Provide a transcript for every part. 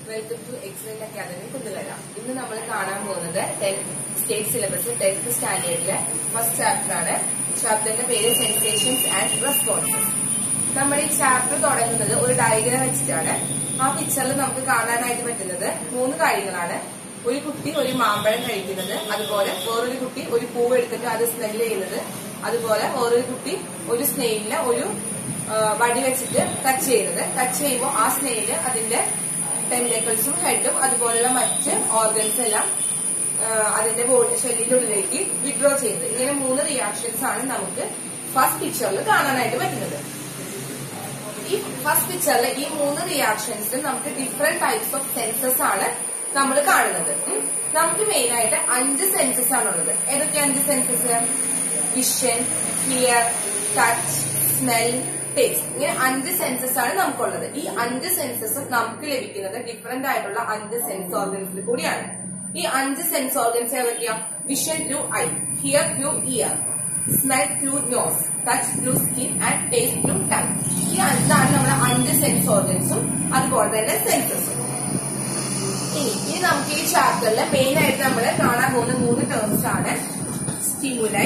Welcome to excellent academy Kunnukara ഇന്ന് നമ്മൾ കാണാൻ പോകുന്നത് സ്റ്റേറ്റ് സിലബസ് ടെൻത്ത് സ്റ്റാൻഡേർഡിലെ ഫസ്റ്റ് ചാപ്റ്റർ ആണ് ചാപ്റ്ററിന്റെ പേര് സെൻസേഷൻസ് ആൻഡ് റെസ്പോൺസസ് നമ്മുടെ ഈ ചാപ്റ്റർ തുടങ്ങുന്നത് ഒരു ഡയഗ്രാം വെച്ചിട്ടാണ് ആ പിക്ചറിൽ നമുക്ക് കാണാനായിട്ട് പറ്റുന്നത് മൂന്ന് കാര്യങ്ങളാണ് ഒരു കുട്ടി ഒരു മാമ്പഴം കഴിക്കുന്നത് അതുപോലെ വേറൊരു കുട്ടി ഒരു പൂവ് എടുത്തിട്ട് അത് സ്മെല് ചെയ്യുന്നത് അതുപോലെ വേറൊരു കുട്ടി ഒരു സ്നെയിലിനെ ഒരു ആ, വടി വെച്ചിട്ട് ടച്ച് ചെയ്യുന്നത് ടച്ച് ചെയ്യുമ്പോൾ ആ സ്നെയില് അതിന്റെ ടെന്റക്കിൾസും ഹെഡും അതുപോലുള്ള മറ്റ് ഓർഗൻസ് എല്ലാം ആ, അതിന്റെ ബോഡി ഷെല്ലിന്റെ ഉള്ളിലേക്ക് വിഡ്രോ ചെയ്യുന്നത് ഇങ്ങനെ മൂന്ന് റിയാക്ഷൻസ് ആണ് നമുക്ക് ഫസ്റ്റ് പിക്ചറിൽ കാണാനായിട്ട് പറ്റുന്നത് ഈ ഫസ്റ്റ് പിക്ചറിൽ ഈ മൂന്ന് റിയാക്ഷൻസിലും നമുക്ക് ഡിഫറെന്റ് ടൈപ്സ് ഓഫ് സെൻസസ് ആണ് നമ്മൾ കാണുന്നത് ഉം. നമുക്ക് മെയിൻ ആയിട്ട് അഞ്ച് സെൻസസ് ആണുള്ളത് ഏതൊക്കെ അഞ്ച് senses vision hear touch smell taste ഇങ്ങനെ അഞ്ച് സെൻസസ് ആണ് നമുക്കുള്ളത് ഈ അഞ്ച് സെൻസസും നമുക്ക് ലഭിക്കുന്നത് ഡിഫറെന്റ് ആയിട്ടുള്ള അഞ്ച് സെൻസ് ഓർഗൻസിൽ കൂടിയാണ് ഈ അഞ്ച് സെൻസ് ഓർഗൻസ് ഏതൊക്കെയാ vision through eye hear through ear smell through nose touch through skin and taste through tongue ഈ അഞ്ചാണ് നമ്മുടെ അഞ്ച് സെൻസ് ഓർഗൻസും അതുപോലെ തന്നെ സെൻസസും ഇനി ഇനി നമുക്ക് ഈ ചാപ്റ്ററിൽ മെയിൻ ആയിട്ട് നമ്മൾ കാണാൻ പോകുന്ന മൂന്ന് ടേംസ് ആണ് സ്റ്റിമുലൈ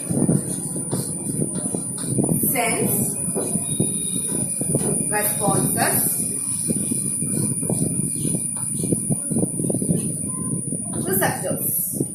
സെൻസ് റെസ്പോൺസസ് റിസപ്റ്റേഴ്സ്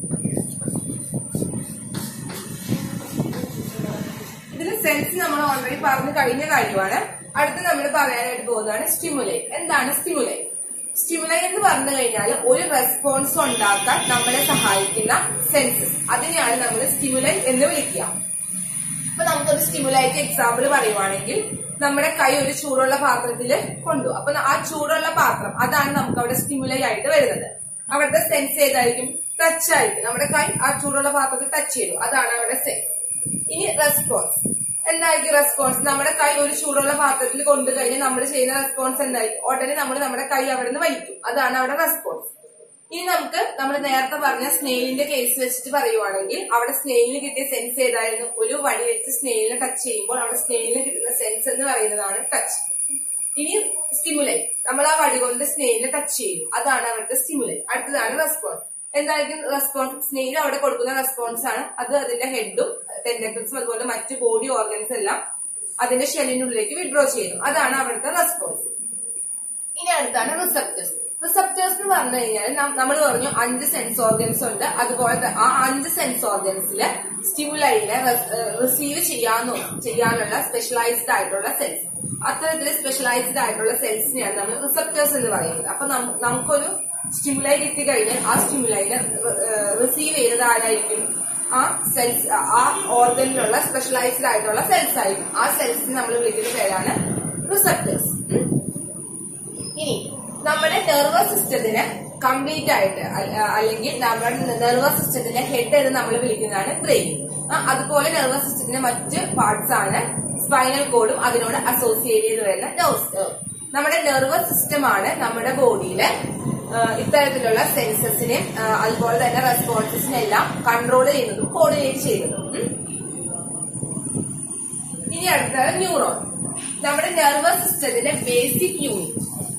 ഇതിൽ സെൻസ് നമ്മൾ ഓൾറെഡി പറഞ്ഞു കഴിഞ്ഞ കാര്യമാണ് അടുത്ത് നമ്മൾ പറയാനായിട്ട് പോകുന്നതാണ് സ്റ്റിമുലൈ എന്താണ് സ്റ്റിമുലൈ സ്റ്റിമുലൈ എന്ന് പറഞ്ഞു കഴിഞ്ഞാൽ ഒരു റെസ്പോൺസ് ഉണ്ടാക്കാൻ നമ്മളെ സഹായിക്കുന്ന സെൻസസ് അതിനെയാണ് നമ്മൾ സ്റ്റിമുലൈ എന്ന് വിളിക്കുക അപ്പൊ നമുക്കൊരു സ്റ്റിമുലൈറ്റ് എക്സാമ്പിൾ പറയുവാണെങ്കിൽ നമ്മുടെ കൈ ഒരു ചൂടുള്ള പാത്രത്തിൽ കൊണ്ടു അപ്പൊ ആ ചൂടുള്ള പാത്രം അതാണ് നമുക്ക് അവിടെ സ്റ്റിമുലൈ ആയിട്ട് വരുന്നത് അവിടുത്തെ സെൻസ് ഏതായിരിക്കും ടച്ച് ആയിരിക്കും നമ്മുടെ കൈ ആ ചൂടുള്ള പാത്രത്തിൽ ടച്ച് ചെയ്തു അതാണ് അവിടെ സെൻസ് ഇനി റെസ്പോൺസ് എന്തായിരിക്കും റെസ്പോൺസ് നമ്മുടെ കൈ ഒരു ചൂടുള്ള പാത്രത്തിൽ കൊണ്ടു കഴിഞ്ഞ് നമ്മൾ ചെയ്യുന്ന റെസ്പോൺസ് എന്തായിരിക്കും ഉടനെ നമ്മൾ നമ്മുടെ കൈ അവിടെ നിന്ന് വലിക്കും അതാണ് അവിടെ റെസ്പോൺസ് ഇനി നമുക്ക് നമ്മൾ നേരത്തെ പറഞ്ഞ സ്നെയിലിന്റെ കേസ് വെച്ചിട്ട് പറയുവാണെങ്കിൽ അവിടെ സ്നെയിലിന് കിട്ടിയ സെൻസ് ഏതായിരുന്നു ഒരു വടി വെച്ച് സ്നെയിലിനെ ടച്ച് ചെയ്യുമ്പോൾ അവിടെ സ്നെയിലിന് കിട്ടുന്ന സെൻസ് എന്ന് പറയുന്നതാണ് ടച്ച് ഇനി സ്റ്റിമുലൈ നമ്മൾ ആ വടി കൊണ്ട് സ്നെയിലിനെ ടച്ച് ചെയ്യും അതാണ് അവരുടെ സ്റ്റിമുലൈ അടുത്തതാണ് റെസ്പോൺസ് എന്തായിരിക്കും റെസ്പോൺസ് സ്നെയിൽ അവിടെ കൊടുക്കുന്ന റെസ്പോൺസ് ആണ് അത് അതിന്റെ ഹെഡും ടെന്റക്കിൾസും അതുപോലെ മറ്റ് ബോഡി ഓർഗൻസ് എല്ലാം അതിന്റെ ഷെല്ലിനുള്ളിലേക്ക് വിഡ്രോ ചെയ്യുന്നു അതാണ് അവിടുത്തെ റെസ്പോൺസ് ഇനി അടുത്താണ് റിസപ്റ്റേഴ്സ് റിസപ്റ്റേഴ്സ് എന്ന് പറഞ്ഞു കഴിഞ്ഞാൽ നമ്മൾ പറഞ്ഞു അഞ്ച് സെൻസ് ഓർഗൻസ് ഉണ്ട് അതുപോലെ ത- ആ അഞ്ച് സെൻസ് ഓർഗൻസില് സ്റ്റിമുലൈനെ റിസീവ് ചെയ്യാനോ ചെയ്യാനുള്ള സ്പെഷ്യലൈസ്ഡ് ആയിട്ടുള്ള സെൽസ് അത്തരത്തിൽ സ്പെഷ്യലൈസ്ഡ് ആയിട്ടുള്ള സെൽസിനെയാണ് നമ്മൾ റിസപ്റ്റേഴ്സ് എന്ന് പറയുന്നത് അപ്പൊ നം- നമുക്കൊരു സ്റ്റിമുലൈ കിട്ടി കഴിഞ്ഞാൽ ആ സ്റ്റിമുലൈനെ റിസീവ് ചെയ്തത് ആരായിരിക്കും ആ സെൽസ് ആ ഓർഗനിലുള്ള സ്പെഷ്യലൈസ്ഡ് ആയിട്ടുള്ള സെൽസ് ആയിരിക്കും ആ സെൽസിനെ നമ്മൾ വിളിക്കുന്ന പേരാണ് റിസപ്റ്റേഴ്സ് ഇനി നമ്മുടെ നെർവസ് സിസ്റ്റത്തിന് കംപ്ലീറ്റ് ആയിട്ട് അല്ല- അല്ലെങ്കിൽ നമ്മുടെ നെർവസ് സിസ്റ്റത്തിന്റെ ഹെഡ് എന്ന് നമ്മൾ വിളിക്കുന്നതാണ് ബ്രെയിൻ അതുപോലെ നെർവസ് സിസ്റ്റത്തിന്റെ മറ്റ് പാർട്സ് ആണ് സ്പൈനൽ കോഡും അതിനോട് അസോസിയേറ്റ് ചെയ്ത് വരുന്ന നെർവ്സ് നമ്മുടെ നെർവസ് സിസ്റ്റം ആണ് നമ്മുടെ ബോഡിയിലെ ഇത്തരത്തിലുള്ള സെൻസസിനെ അതുപോലെ തന്നെ റെസ്പോൺസസിനെല്ലാം കൺട്രോൾ ചെയ്യുന്നതും കോർഡിനേറ്റ് ചെയ്യുന്നതും ഉം. ഇനി അടുത്തത് ന്യൂറോൺ നമ്മുടെ നെർവസ് സിസ്റ്റത്തിന്റെ ബേസിക് യൂണിറ്റ്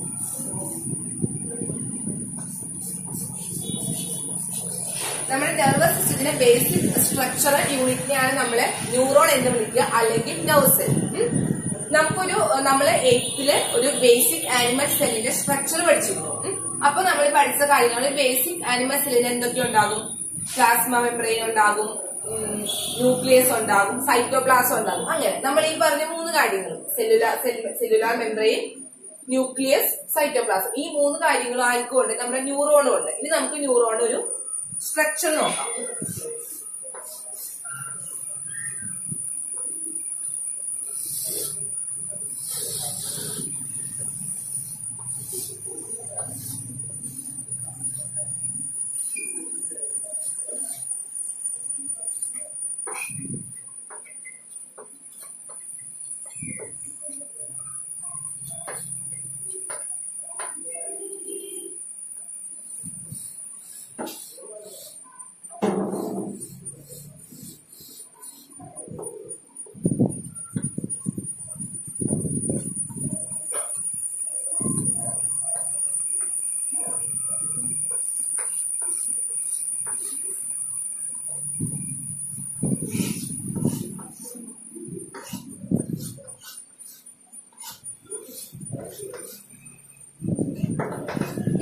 നമ്മുടെ നെർവസ് സിസ്റ്റത്തിന്റെ ബേസിക് സ്ട്രക്ചറൽ യൂണിറ്റിനെയാണ് നമ്മൾ ന്യൂറോൺ എന്ന് വിളിക്കുക അല്ലെങ്കിൽ നെർവ് സെൽ നമുക്കൊരു നമ്മൾ എയ്ത്തില് ഒരു ബേസിക് ആനിമൽ സെല്ലിന്റെ സ്ട്രക്ചർ പഠിച്ചിരുന്നു ഉം. അപ്പൊ നമ്മൾ പഠിച്ച കാര്യങ്ങൾ ബേസിക് ആനിമൽ സെല്ലിന് എന്തൊക്കെ ഉണ്ടാകും പ്ലാസ്മ മെംബ്രെയിൻ ഉണ്ടാകും ന്യൂക്ലിയസ് ഉണ്ടാകും സൈറ്റോപ്ലാസം ഉണ്ടാകും അങ്ങനെ നമ്മൾ ഈ പറഞ്ഞ മൂന്ന് കാര്യങ്ങൾ cellular cellular membrane nucleus cytoplasm ഈ മൂന്ന് കാര്യങ്ങളും ആർക്കും ഉണ്ട് നമ്മുടെ ന്യൂറോണും ഉണ്ട് ഇനി നമുക്ക് ന്യൂറോൺ ഒരു സ്ട്രക്ചർ നോക്കാം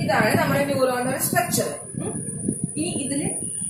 ഇതാണ് നമ്മുടെ ന്യൂറോണിന്റെ സ്ട്രക്ചർ ഈ ഇതില്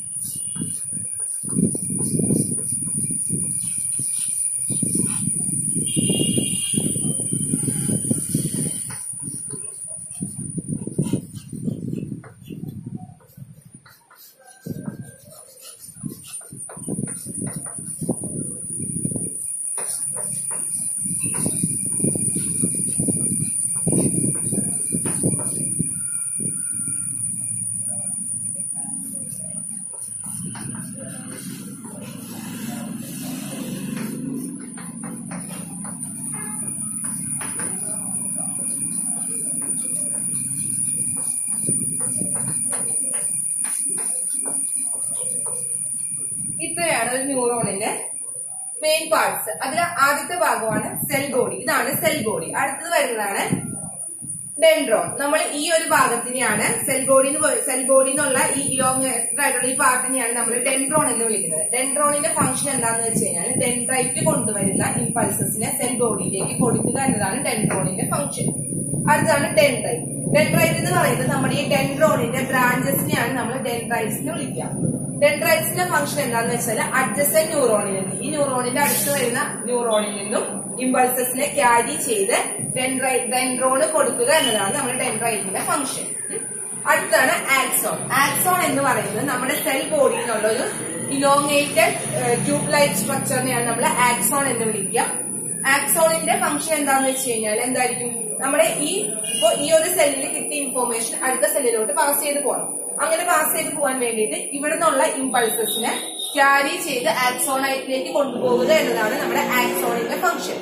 ഇത്രയാണ് ഒരു ന്യൂറോണിന്റെ മെയിൻ പാർട്സ് അതിൽ ആദ്യത്തെ ഭാഗമാണ് സെൽ ബോഡി ഇതാണ് സെൽ ബോഡി അടുത്തത് വരുന്നതാണ് ഡെൻഡ്രോൺ നമ്മൾ ഈ ഒരു ഭാഗത്തിനെയാണ് സെൽ ബോഡി സെൽ ബോഡി എന്നുള്ള ഈ ഇലോങ്ങേറ്റഡ് ആയിട്ടുള്ള ഈ പാർട്ടിനെയാണ് നമ്മൾ ഡെൻഡ്രോൺ എന്ന് വിളിക്കുന്നത് ഡെൻഡ്രോണിന്റെ ഫംഗ്ഷൻ എന്താണെന്ന് വെച്ച് കഴിഞ്ഞാൽ ഡെൻഡ്രൈറ്റ് കൊണ്ടുവരുന്ന ഇമ്പൾസസിനെ സെൽ ബോഡിയിലേക്ക് കൊടുക്കുക എന്നതാണ് ഡെൻഡ്രോണിന്റെ ഫംഗ്ഷൻ അടുത്താണ് ഡെൻഡ്രൈറ്റ് ഡെൻഡ്രൈറ്റ് എന്ന് പറയുന്നത് നമ്മുടെ ഈ ഡെൻഡ്രോണിന്റെ ബ്രാഞ്ചസിനെയാണ് നമ്മൾ ഡെൻഡ്രൈറ്റ്സ് എന്ന് വിളിക്കുക ഡെൻഡ്രൈറ്റ്സിന്റെ ഫംഗ്ഷൻ എന്താണെന്ന് വെച്ചാൽ അഡ്ജസ്റ്റൻ ന്യൂറോണിൽ നിന്ന് ഈ ന്യൂറോണിന്റെ അടുത്ത് വരുന്ന ന്യൂറോണിൽ നിന്നും ഇമ്പൾസസിനെ ക്യാരി ചെയ്ത് ഡെൻഡ്രൈ ഡെൻഡ്രോണ് കൊടുക്കുക എന്നതാണ് നമ്മുടെ ഡെൻഡ്രൈറ്റിന്റെ ഫംഗ്ഷൻ അടുത്താണ് ആക്സോൺ ആക്സോൺ എന്ന് പറയുന്നത് നമ്മുടെ സെൽ ബോഡിയിൽ നിന്നുള്ള ഒരു ഇലോങ്ങേറ്റഡ് ട്യൂബ് ലൈറ്റ് സ്ട്രക്ചറിനെയാണ് നമ്മൾ ആക്സോൺ എന്ന് വിളിക്കുക ആക്സോണിന്റെ ഫംഗ്ഷൻ എന്താന്ന് വെച്ച് കഴിഞ്ഞാൽ എന്തായിരിക്കും നമ്മുടെ ഈ ഇപ്പൊ ഈ ഒരു സെല്ലിൽ കിട്ടിയ ഇൻഫോർമേഷൻ അടുത്ത സെല്ലിലോട്ട് പാസ് ചെയ്ത് പോകണം അങ്ങനെ പാസ് ചെയ്ത് പോകാൻ വേണ്ടിയിട്ട് ഇവിടെ നിന്നുള്ള ഇമ്പൾസസിനെ ക്യാരി ചെയ്ത് ആക്സോണൈറ്റിലേക്ക് കൊണ്ടുപോകുക എന്നതാണ് നമ്മുടെ ആക്സോണിന്റെ ഫംഗ്ഷൻ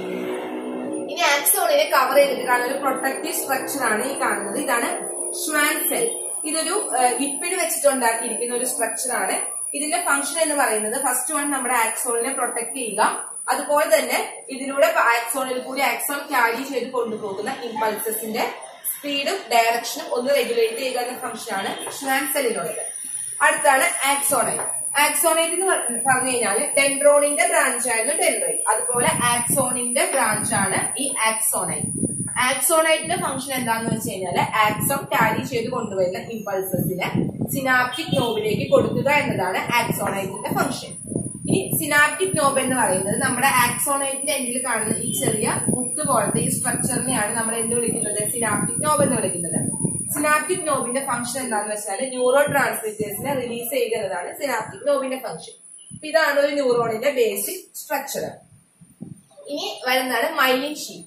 ഇനി ആക്സോണിനെ കവർ ചെയ്തിട്ട് കാണുന്ന ഒരു പ്രൊട്ടക്റ്റീവ് സ്ട്രക്ചർ ആണ് ഈ കാണുന്നത് ഇതാണ് ഷ്വാൻ സെൽ ഇതൊരു ലിപ്പിഡ് വെച്ചിട്ടുണ്ടാക്കിയിരിക്കുന്ന ഒരു സ്ട്രക്ചർ ആണ് ഇതിന്റെ ഫംഗ്ഷൻ എന്ന് പറയുന്നത് ഫസ്റ്റ് വൺ നമ്മുടെ ആക്സോണിനെ പ്രൊട്ടക്ട് ചെയ്യുക അതുപോലെ തന്നെ ഇതിലൂടെ ആക്സോണിൽ കൂടി ആക്സോൺ ക്യാരി ചെയ്ത് കൊണ്ടുപോകുന്ന ഇമ്പൾസസിന്റെ സ്പീഡും ഡയറക്ഷനും ഒന്ന് റെഗുലേറ്റ് ചെയ്യുക എന്ന ഫംഗ്ഷൻ ആണ് ഷ്വാൻ സെല്ലിനുള്ളത് അടുത്താണ് ആക്സോണൈറ്റ് ആക്സോണൈറ്റ് എന്ന് പറ- പറഞ്ഞു കഴിഞ്ഞാൽ ഡെൻഡ്രോണിന്റെ ബ്രാഞ്ച് ആയിരുന്നു ഡെൻഡ്രൈറ്റ് അതുപോലെ ആക്സോണിന്റെ ബ്രാഞ്ച് ആണ് ഈ ആക്സോണൈറ്റ് ആക്സോണൈറ്റിന്റെ ഫംഗ്ഷൻ എന്താണെന്ന് വെച്ച് കഴിഞ്ഞാൽ ആക്സോൺ ക്യാരി ചെയ്ത് കൊണ്ടുവരുന്ന ഇമ്പൾസസിനെ സിനാപ്റ്റിക് നോബിലേക്ക് കൊടുക്കുക എന്നതാണ് ആക്സോണൈറ്റിന്റെ ഫംഗ്ഷൻ ഈ സിനാപ്റ്റിക് നോബ് എന്ന് പറയുന്നത് നമ്മുടെ ആക്സോണൈറ്റിന്റെ എൻഡിൽ കാണുന്ന ഈ ചെറിയ മുത്ത് പോലത്തെ ഈ സ്ട്രക്ചറിനെയാണ് നമ്മൾ എന്ത് വിളിക്കുന്നത് സിനാപ്റ്റിക് നോബ് എന്ന് വിളിക്കുന്നത് സിനാപ്റ്റിക് നോബിന്റെ ഫംഗ്ഷൻ എന്താണെന്ന് വെച്ചാൽ ന്യൂറോ ട്രാൻസ്മിറ്റേഴ്സിനെ റിലീസ് ചെയ്യുക എന്നതാണ് സിനാപ്റ്റിക് നോബിന്റെ ഫംഗ്ഷൻ ഇതാണ് ഒരു ന്യൂറോണിന്റെ ബേസിക് സ്ട്രക്ചർ ഇനി വരുന്നതാണ് myelin sheath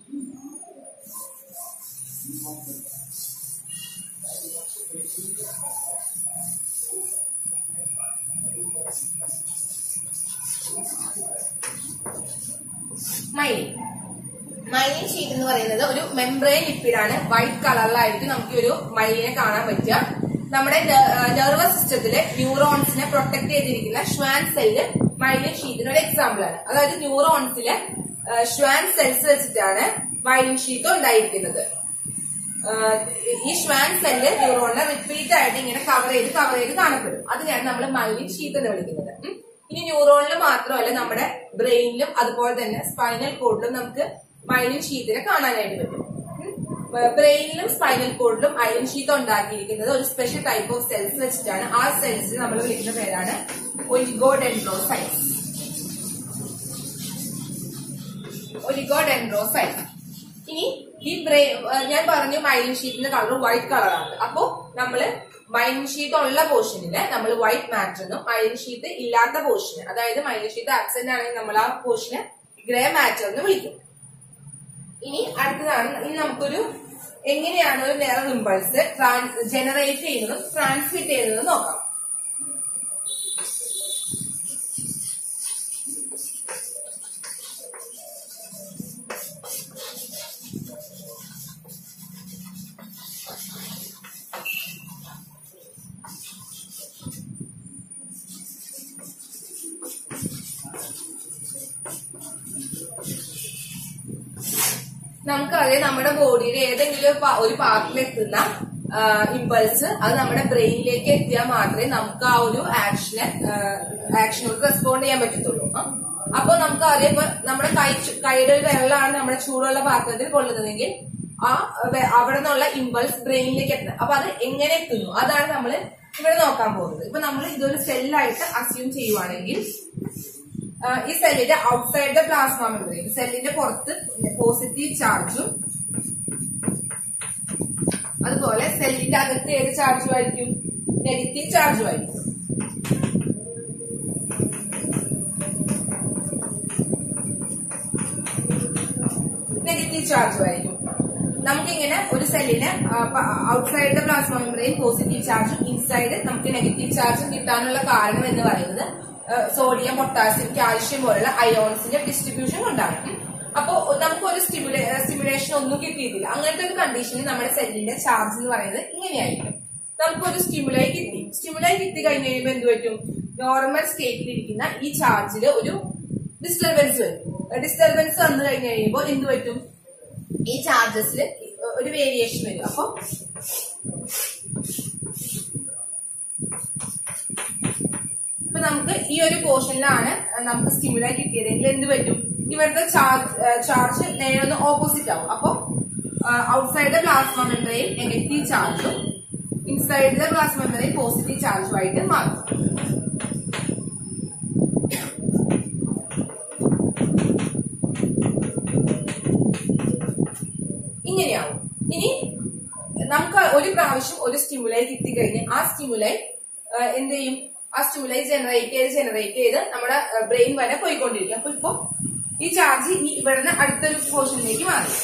myelin myelin sheath എന്ന് പറയുന്നത് ഒരു മെംബ്രെയിൻ ലിപ്പിഡാണ് വൈറ്റ് കളറിലായിരിക്കും നമുക്ക് ഈ ഒരു മൈലിനെ കാണാൻ പറ്റുക നമ്മുടെ നെർവസ് സിസ്റ്റത്തിലെ ന്യൂറോൺസിനെ പ്രൊട്ടക്ട് ചെയ്തിരിക്കുന്ന ഷ്വാൻ സെല്ല് മൈലിൻ ഷീറ്റിന് ഒരു എക്സാമ്പിൾ ആണ് അതായത് ന്യൂറോൺസിലെ ഷ്വാൻ സെൽസ് വെച്ചിട്ടാണ് മൈലിൻ ഷീറ്റ് ഉണ്ടായിരിക്കുന്നത് ആഹ് ഈ ഷ്വാൻ സെല്ല് ന്യൂറോണിനെ റിപ്പീറ്റ് ആയിട്ട് ഇങ്ങനെ കവർ ചെയ്ത് കവർ ചെയ്ത് കാണപ്പെടും അതിനെയാണ് നമ്മൾ മൈലിൻ ഷീറ്റ് എന്ന് വിളിക്കുന്നത് ഉം. ഇനി ന്യൂറോണിൽ മാത്രമല്ല നമ്മുടെ ബ്രെയിനിലും അതുപോലെ തന്നെ സ്പൈനൽ കോഡിലും നമുക്ക് മൈലിൻ ഷീറ്റിനെ കാണാനായിട്ട് പറ്റും ബ്രെയിനിലും സ്പൈനൽ കോഡിലും അയൺ ഷീറ്റ് ഉണ്ടാക്കിയിരിക്കുന്നത് ഒരു സ്പെഷ്യൽ ടൈപ്പ് ഓഫ് സെൽസ് വെച്ചിട്ടാണ് ആ സെൽസ് നമ്മൾ വിളിക്കുന്ന പേരാണ് ഒലിഗോഡെൻഡ്രോസൈറ്റ്സ് ഒലിഗോഡെൻഡ്രോസൈറ്റ് ഇനി ഈ ബ്രെയിൻ ഞാൻ പറഞ്ഞു മൈലിൻ ഷീറ്റിന്റെ കളർ വൈറ്റ് കളറാണ് അപ്പോ നമ്മള് മൈലിൻ ഷീറ്റ് ഉള്ള പോർഷനില് നമ്മൾ വൈറ്റ് മാറ്റർ എന്നും മൈലിൻ ഷീറ്റ് ഇല്ലാത്ത പോർഷന് അതായത് മൈലിൻ ഷീറ്റ് ആബ്സെന്റ് ആണെങ്കിൽ നമ്മൾ ആ പോർഷന് ഗ്രേ മാറ്റർ എന്ന് വിളിക്കും ഇനി അടുത്തതാണ് ഇനി നമുക്കൊരു എങ്ങനെയാണ് ഒരു നെറർ ഇമ്പൾസ് ജനറേറ്റ് ചെയ്യുന്നതും ട്രാൻസ്മിറ്റ് ചെയ്യുന്നതും നോക്കാം നമുക്കറിയാം നമ്മുടെ ബോഡിയുടെ ഏതെങ്കിലും ഒരു പാ- ഒരു പാർട്ടിൽ എത്തുന്ന ഇമ്പൾസ് അത് നമ്മുടെ ബ്രെയിനിലേക്ക് എത്തിയാൽ മാത്രമേ നമുക്ക് ആ ഒരു ആക്ഷന് ആക്ഷനോട് റെസ്പോണ്ട് ചെയ്യാൻ പറ്റത്തുള്ളൂ ആ. അപ്പൊ നമുക്ക് അറിയാം ഇപ്പൊ നമ്മുടെ കൈ ചു- കൈയുടെ ഒരു വിരലാണ് നമ്മുടെ ചൂടുള്ള പാത്രത്തിൽ കൊള്ളുന്നതെങ്കിൽ ആ വെ- അവിടെ നിന്നുള്ള ഇമ്പൾസ് ബ്രെയിനിലേക്ക് എത്തുന്നത് അപ്പൊ അത് എങ്ങനെ എത്തുന്നു അതാണ് നമ്മൾ ഇവിടെ നോക്കാൻ പോകുന്നത് ഇപ്പൊ നമ്മൾ ഇതൊരു സെല്ലായിട്ട് അസ്യൂം ചെയ്യുവാണെങ്കിൽ ആ, ഈ സെല്ലിന്റെ ഔട്ട്സൈഡ് ദ പ്ലാസ്മ മെമ്പറൈൻ സെല്ലിന്റെ പുറത്ത് പോസിറ്റീവ് ചാർജും അതുപോലെ സെല്ലിന്റെ അകത്ത് ഏത് ചാർജും ആയിരിക്കും നെഗറ്റീവ് ചാർജും ആയിരിക്കും നെഗറ്റീവ് ചാർജും ആയിരിക്കും നമുക്കിങ്ങനെ ഒരു സെല്ലിന് outside the plasma membrane positive ചാർജും ഇൻസൈഡ് നമുക്ക് നെഗറ്റീവ് ചാർജും കിട്ടാനുള്ള കാരണം എന്ന് പറയുന്നത് സോഡിയം പൊട്ടാസ്യം കാൽഷ്യം പോലുള്ള അയോൺസിന്റെ ഡിസ്ട്രിബ്യൂഷൻ കൊണ്ടാണ് ഉം. അപ്പോ നമുക്ക് ഒരു സ്റ്റിമുലേഷൻ ഒന്നും കിട്ടിയിട്ടില്ല അങ്ങനത്തെ ഒരു കണ്ടീഷനിൽ നമ്മുടെ സെല്ലിന്റെ ചാർജ് എന്ന് പറയുന്നത് ഇങ്ങനെയായിരിക്കും നമുക്കൊരു സ്റ്റിമുലൈ കിട്ടി സ്റ്റിമുലൈ കിട്ടി കഴിഞ്ഞ് കഴിയുമ്പോൾ എന്ത് പറ്റും നോർമൽ സ്റ്റേറ്റിൽ ഇരിക്കുന്ന ഈ ചാർജിൽ ഒരു ഡിസ്റ്റർബൻസ് വരും ഡിസ്റ്റർബൻസ് വന്നു കഴിഞ്ഞ് കഴിയുമ്പോൾ എന്ത് പറ്റും ഈ ചാർജസിൽ ഒരു വേരിയേഷൻ വരും അപ്പൊ ഇപ്പൊ നമുക്ക് ഈ ഒരു പോർഷനിലാണ് നമുക്ക് സ്റ്റിമുലൈ കിട്ടിയതെങ്കിൽ എന്ത് പറ്റും ഇവിടുത്തെ ചാർജ് ചാർജ് നേരെ ഒന്ന് ഓപ്പോസിറ്റ് ആവും അപ്പൊ outside the plasma membrane negative ചാർജും inside the plasma membrane positive ചാർജുമായിട്ട് മാറും ഇങ്ങനെയാവും ഇനി നമുക്ക് ഒരു പ്രാവശ്യം ഒരു സ്റ്റിമുലൈ കിട്ടിക്കഴിഞ്ഞ് ആ സ്റ്റിമുലൈ എന്ത് ചെയ്യും ആ സ്റ്റിമുലൈ ജനറേറ്റ് ചെയ്ത് ജനറേറ്റ് ചെയ്ത് നമ്മുടെ ബ്രെയിൻ വരെ പോയിക്കൊണ്ടിരിക്കും അപ്പൊ ഇപ്പൊ ഈ ചാർജ് ഇനി ഇവിടുന്ന് അടുത്തൊരു പോർഷനിലേക്ക് മാറി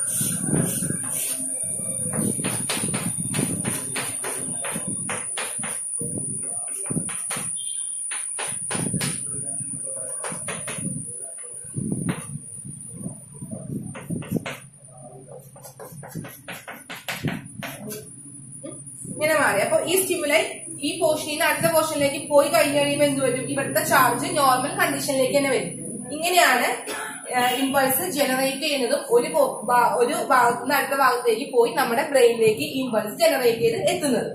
ഇങ്ങനെ മാറി അപ്പൊ ഈ സ്റ്റിമുലൈ ഈ പോർഷനിൽ നിന്ന് അടുത്ത പോർഷനിലേക്ക് പോയി കഴിഞ്ഞ് കഴിയുമ്പോൾ എന്ത് വരും ഇവിടുത്തെ ചാർജ് നോർമൽ കണ്ടീഷനിലേക്ക് തന്നെ വരും ഇങ്ങനെയാണ് ഇമ്പൾസ് ജനറേറ്റ് ചെയ്യുന്നതും ഒരു പോ- ഭാ- ഒരു ഭാഗത്ത് നിന്ന് അടുത്ത ഭാഗത്തേക്ക് പോയി നമ്മുടെ ബ്രെയിനിലേക്ക് ഇമ്പൾസ് ജനറേറ്റ് ചെയ്ത് എത്തുന്നത്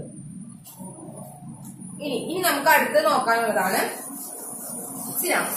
ഇനി ഇനി നമുക്ക് അടുത്ത് നോക്കാനുള്ളതാണ് സിനാപ്സ്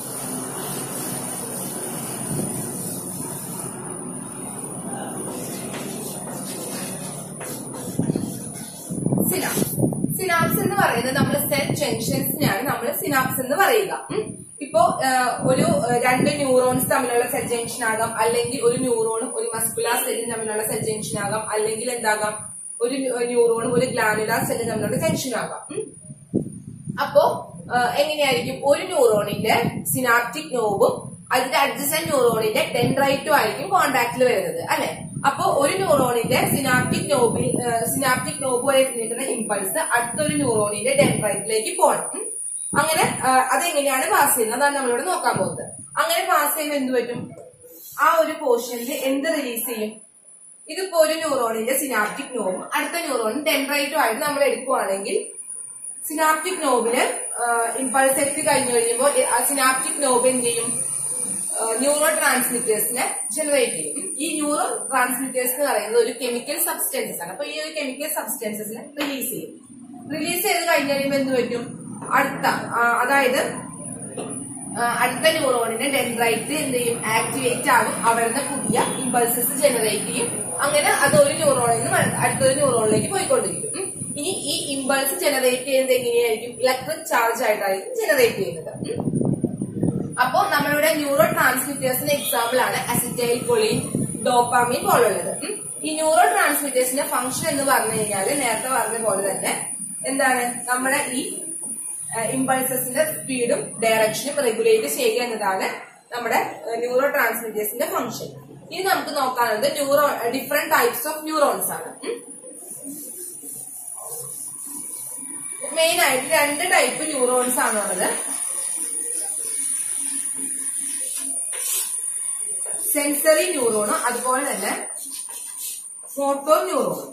സിനാപ്സ് സിനാപ്സ് എന്ന് പറയുന്നത് നമ്മൾ സെൽ ജംഗ്ഷൻസിനാണ് നമ്മൾ സിനാപ്സ് എന്ന് പറയുക ഉം. ഇപ്പോ ആ, ഒരു ആ, രണ്ട് ന്യൂറോൺസ് തമ്മിലുള്ള സെൽ ജംഗ്ഷൻ ആകാം അല്ലെങ്കിൽ ഒരു ന്യൂറോണും ഒരു മസ്കുലാർ സെല്ലും തമ്മിലുള്ള സെൽ ജംഗ്ഷൻ ആകാം അല്ലെങ്കിൽ എന്താകാം ഒരു ന്യൂറോണും ഒരു ഗ്ലാനുലാർ സെല്ലും തമ്മിലുള്ള ജംഗ്ഷൻ ആകാം ഉം. അപ്പോ ആ, എങ്ങനെയായിരിക്കും ഒരു ന്യൂറോണിന്റെ സിനാപ്റ്റിക് നോബും അതിന്റെ അഡ്ജസന്റ് ന്യൂറോണിന്റെ ഡെൻഡ്രൈറ്റും ആയിരിക്കും കോണ്ടാക്റ്റിൽ വരുന്നത് അല്ലെ അപ്പോ ഒരു ന്യൂറോണിന്റെ സിനാപ്റ്റിക് നോബിൽ സിനാപ്റ്റിക് നോബ് വരെ നിൽക്കുന്ന ഇമ്പൾസ് അടുത്തൊരു ന്യൂറോണിന്റെ ഡെൻഡ്രൈറ്റിലേക്ക് പോകണം ഉം. അങ്ങനെ ആ, അതെങ്ങനെയാണ് പാസ് ചെയ്യുന്നത് അതാണ് നമ്മളിവിടെ നോക്കാൻ പോകുന്നത് അങ്ങനെ പാസ് ചെയ്യുമ്പോൾ എന്ത് പറ്റും ആ ഒരു പോർഷനിൽ എന്ത് റിലീസ് ചെയ്യും ഇതിപ്പോ ഒരു ന്യൂറോണിന്റെ സിനാപ്റ്റിക് നോബും അടുത്ത ന്യൂറോണിന് ഡെൻഡ്രൈറ്റും ആയിട്ട് നമ്മൾ എടുക്കുവാണെങ്കിൽ സിനാപ്റ്റിക് നോബിന് ഇമ്പൾസ് എത്തി കഴിഞ്ഞു കഴിയുമ്പോൾ ആ സിനാപ്റ്റിക് നോബ് എന്ത് ചെയ്യും ന്യൂറോ ട്രാൻസ്മിറ്റേഴ്സിനെ ജനറേറ്റ് ചെയ്യും ഈ ന്യൂറോ ട്രാൻസ്മിറ്റേഴ്സ് എന്ന് പറയുന്നത് ഒരു കെമിക്കൽ സബ്സ്റ്റൻസസ് ആണ് അപ്പൊ ഈ ഒരു കെമിക്കൽ സബ്സ്റ്റൻസസിനെ റിലീസ് ചെയ്യും റിലീസ് ചെയ്ത് കഴിഞ്ഞ് കഴിയുമ്പോൾ എന്ത് പറ്റും അടുത്ത ആ, അതായത് ആ, അടുത്ത ന്യൂറോണിന്റെ ഡെൻഡ്രൈറ്റ് എന്ത് ചെയ്യും ആക്ടിവേറ്റ് ആകും അവിടുന്ന് പുതിയ ഇമ്പൾസസ് ജനറേറ്റ് ചെയ്യും അങ്ങനെ അത് ഒരു ന്യൂറോണിൽ നിന്ന് മ- അടുത്തൊരു ന്യൂറോണിലേക്ക് പോയിക്കൊണ്ടിരിക്കും ഉം. ഇനി ഈ ഇമ്പൾസ് ജനറേറ്റ് ചെയ്യുന്നത് എങ്ങനെയായിരിക്കും ഇലക്ട്രിക് ചാർജ് ആയിട്ടായിരിക്കും ജനറേറ്റ് ചെയ്യുന്നത് ഉം. അപ്പോ നമ്മളുടെ ന്യൂറോ ട്രാൻസ്മിറ്റേഴ്സിന്റെ എക്സാമ്പിൾ ആണ് അസിറ്റൈൽ കൊളീൻ ഡോപ്പാമിൻ പോലുള്ളത് ഉം. ഈ ന്യൂറോ ട്രാൻസ്മിറ്റേഴ്സിന്റെ ഫംഗ്ഷൻ എന്ന് പറഞ്ഞു കഴിഞ്ഞാൽ നേരത്തെ പറഞ്ഞ പോലെ തന്നെ എന്താണ് നമ്മുടെ ഈ ഇമ്പൾസസിന്റെ സ്പീഡും ഡയറക്ഷനും റെഗുലേറ്റ് ചെയ്യുക എന്നതാണ് നമ്മുടെ ന്യൂറോ ട്രാൻസ്മിറ്റേഴ്സിന്റെ ഫംഗ്ഷൻ ഇനി നമുക്ക് നോക്കാനുള്ളത് neuro different types of neurons ആണ് മെയിൻ ആയിട്ട് രണ്ട് ടൈപ്പ് ന്യൂറോൺസ് ആണുള്ളത് സെൻസറി ന്യൂറോണും അതുപോലെ തന്നെ മോട്ടോർ ന്യൂറോണും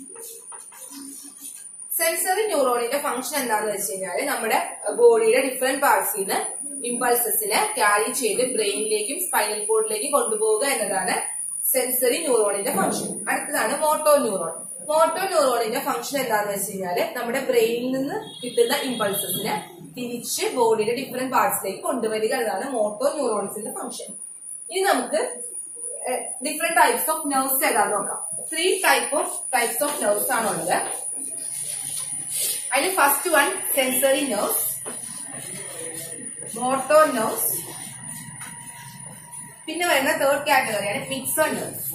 സെൻസറി ന്യൂറോണിന്റെ ഫംഗ്ഷൻ എന്താണെന്ന് വെച്ച് കഴിഞ്ഞാല് നമ്മുടെ ബോഡിയുടെ ഡിഫറെന്റ് പാർട്സിൽ നിന്ന് ഇമ്പൾസസിനെ ക്യാരി ചെയ്ത് ബ്രെയിനിലേക്കും സ്പൈനൽ കോഡിലേക്കും കൊണ്ടുപോവുക എന്നതാണ് സെൻസറി ന്യൂറോണിന്റെ ഫംഗ്ഷൻ അടുത്തതാണ് മോട്ടോ ന്യൂറോൺ മോട്ടോ ന്യൂറോണിന്റെ ഫംഗ്ഷൻ എന്താണെന്ന് വെച്ച് കഴിഞ്ഞാല് നമ്മുടെ ബ്രെയിനിൽ നിന്ന് കിട്ടുന്ന ഇമ്പൾസസിനെ തിരിച്ച് ബോഡിയുടെ ഡിഫറെന്റ് പാർട്സിലേക്ക് കൊണ്ടുവരിക എന്നതാണ് മോട്ടോ ന്യൂറോൺസിന്റെ ഫംഗ്ഷൻ ഇനി നമുക്ക് ഡിഫറെന്റ് ടൈപ്സ് ഓഫ് നെർവ്സ് ഏതാന്ന് നോക്കാം three type of types of nerves ആണുള്ളത് അതിൽ first one sensory nerves motor nerves പിന്നെ വരുന്ന തേർഡ് കാറ്റഗറിയാണ് മിക്സഡ് നെർവ്സ്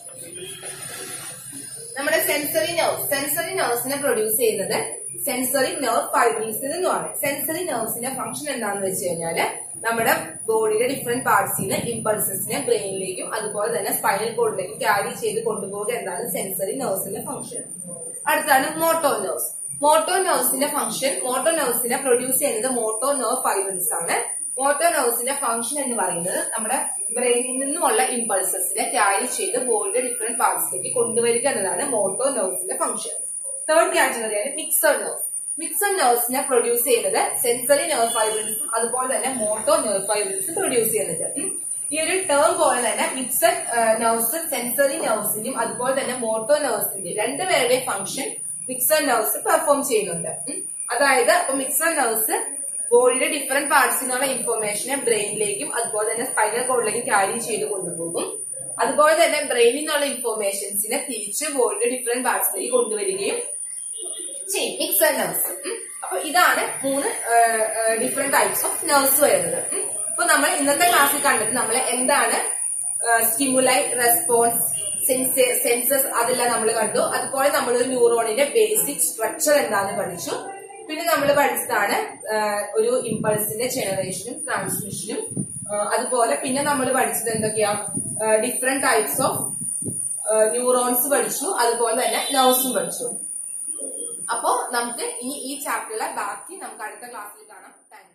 നമ്മുടെ സെൻസറി നെർവ് സെൻസറി നെർവ്സിനെ പ്രൊഡ്യൂസ് ചെയ്യുന്നത് സെൻസറി നെർവ് ഫൈബേഴ്സിൽ നിന്നുമാണ് സെൻസറി നെർവ്സിന്റെ ഫംഗ്ഷൻ എന്താണെന്ന് വെച്ച് കഴിഞ്ഞാല് നമ്മുടെ ബോഡിയുടെ ഡിഫറെന്റ് പാർട്സിൽ നിന്ന് ഇമ്പൾസസിനെ ബ്രെയിനിലേക്കും അതുപോലെ തന്നെ സ്പൈനൽ കോഡിലേക്കും ക്യാരി ചെയ്ത് കൊണ്ടുപോകുക എന്നാണ് സെൻസറി നെർവ്സിന്റെ ഫംഗ്ഷൻ അടുത്താണ് മോട്ടോ നെർവ്സ് മോട്ടോ നെർവ്സിന്റെ ഫംഗ്ഷൻ മോട്ടോ നെർവ്സിനെ പ്രൊഡ്യൂസ് ചെയ്യുന്നത് മോട്ടോ നെർവ് ഫൈബേഴ്സ് ആണ് മോട്ടോ നെർവ്സിന്റെ ഫംഗ്ഷൻ എന്ന് പറയുന്നത് നമ്മുടെ ബ്രെയിനിൽ നിന്നുമുള്ള ഇമ്പൾസസിനെ ക്യാരി ചെയ്ത് ബോഡിയുടെ ഡിഫറെന്റ് പാർട്സിലേക്ക് കൊണ്ടുവരിക എന്നതാണ് മോട്ടോ നെർവ്സിന്റെ ഫംഗ്ഷൻ തേർഡ് കാറ്റഗറിയാണ് മിക്സഡ് നെർവ്സ് മിക്സഡ് നെർവ്സിനെ പ്രൊഡ്യൂസ് ചെയ്യുന്നത് സെൻസറി നെർവ് ഫൈബേഴ്സും അതുപോലെ തന്നെ മോട്ടോ നെർവ് ഫൈബേഴ്സും പ്രൊഡ്യൂസ് ചെയ്യുന്നുണ്ട് ഉം. ഈ ഒരു ടേം പോലെ തന്നെ മിക്സഡ് നെർവ്സ് സെൻസറി നെർവ്സിന്റെയും അതുപോലെ തന്നെ മോട്ടോ നെർവ്സിന്റെയും രണ്ടുപേരുടെയും ഫംഗ്ഷൻ മിക്സഡ് നെർവ്സ് പെർഫോം ചെയ്യുന്നുണ്ട് ഉം. അതായത് ഇപ്പൊ മിക്സഡ് നെർവ്സ് ബോഡിയുടെ ഡിഫറെന്റ് പാർട്സിൽ നിന്നുള്ള ഇൻഫർമേഷനെ ബ്രെയിനിലേക്കും അതുപോലെ തന്നെ സ്പൈനൽ കോഡിലേക്കും ക്യാരി ചെയ്ത് കൊണ്ടുപോകും അതുപോലെ തന്നെ ബ്രെയിനിൽ നിന്നുള്ള ഇൻഫർമേഷൻസിനെ തിരിച്ച് ബോഡിയുടെ ഡിഫറെന്റ് പാർട്സിലേക്ക് കൊണ്ടുവരികയും ചെയ്യും മിക്സഡ് നെർവ്സ് അപ്പൊ ഇതാണ് മൂന്ന് ഡിഫറെന്റ് ടൈപ്സ് ഓഫ് നെർവ്സ് വരുന്നത് ഉം. അപ്പൊ നമ്മൾ ഇന്നത്തെ ക്ലാസ്സിൽ കണ്ടത് നമ്മൾ എന്താണ് സ്റ്റിമുലൈ റെസ്പോൺസ് സെൻസസ് അതെല്ലാം നമ്മൾ കണ്ടു അതുപോലെ നമ്മൾ ഒരു ന്യൂറോണിന്റെ ബേസിക് സ്ട്രക്ചർ എന്താണെന്ന് പഠിച്ചു പിന്നെ നമ്മൾ പഠിച്ചതാണ് ആ, ഒരു ഇമ്പൾസിന്റെ ജനറേഷനും ട്രാൻസ്മിഷനും ആ, അതുപോലെ പിന്നെ നമ്മൾ പഠിച്ചത് എന്തൊക്കെയാ ഡിഫറെന്റ് ടൈപ്സ് ഓഫ് ന്യൂറോൺസ് പഠിച്ചു അതുപോലെ തന്നെ നെർവ്സും പഠിച്ചു അപ്പോ നമുക്ക് ഇനി ഈ ചാപ്റ്ററിലെ ബാക്കി നമുക്ക് അടുത്ത ക്ലാസ്സിൽ കാണാം താങ്ക്